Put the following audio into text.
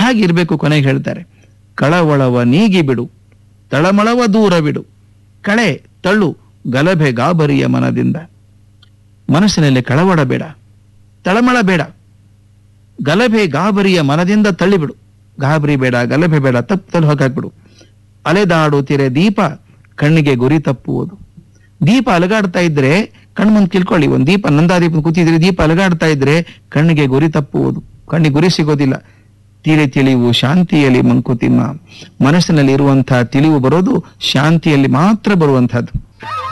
ಹೇಗಿರ್ಬೇಕು ಕೊನೆಗೆ ಹೇಳ್ತಾರೆ ಕಳವಳವ ನೀಗಿ ಬಿಡು ತಳಮಳವ ದೂರ ಬಿಡು ಕಳೆ ತಳ್ಳು ಗಲಭೆ ಗಾಬರಿಯ ಮನದಿಂದ ಮನಸ್ಸಿನಲ್ಲಿ ಕಳವಳ ಬೇಡ ತಳಮಳ ಬೇಡ ಗಲಭೆ ಗಾಬರಿಯ ಮನದಿಂದ ತಳ್ಳಿಬಿಡು ಗಾಬರಿ ಬೇಡ ಗಲಭೆ ಬೇಡ ತಪ್ಪಲ್ಲಿ ಹಾಕಾಕ್ಬಿಡು ಅಲೆದಾಡುತ್ತಿರೆ ದೀಪ ಕಣ್ಣಿಗೆ ಗುರಿ ತಪ್ಪುವುದು ದೀಪ ಅಲಗಾಡ್ತಾ ಇದ್ರೆ ಕಣ್ಮುಂದ್ ಕಿಲ್ಕೊಳ್ಳಿ ಒಂದ್ ದೀಪ ನಂದಾದೀಪ ಕೂತಿದ್ರೆ ದೀಪ ಅಲಗಾಡ್ತಾ ಇದ್ರೆ ಕಣ್ಣಿಗೆ ಗುರಿ ತಪ್ಪುವುದು ಕಣ್ಣಿಗೆ ಗುರಿ ಸಿಗೋದಿಲ್ಲ ತಿಳಿ ತಿಳಿವು ಶಾಂತಿಯಲ್ಲಿ ಮಂಕುತಿಮ್ಮ ಮನಸ್ಸಿನಲ್ಲಿ ಇರುವಂತಹ ತಿಳಿವು ಬರೋದು ಶಾಂತಿಯಲ್ಲಿ ಮಾತ್ರ ಬರುವಂತಹದ್ದು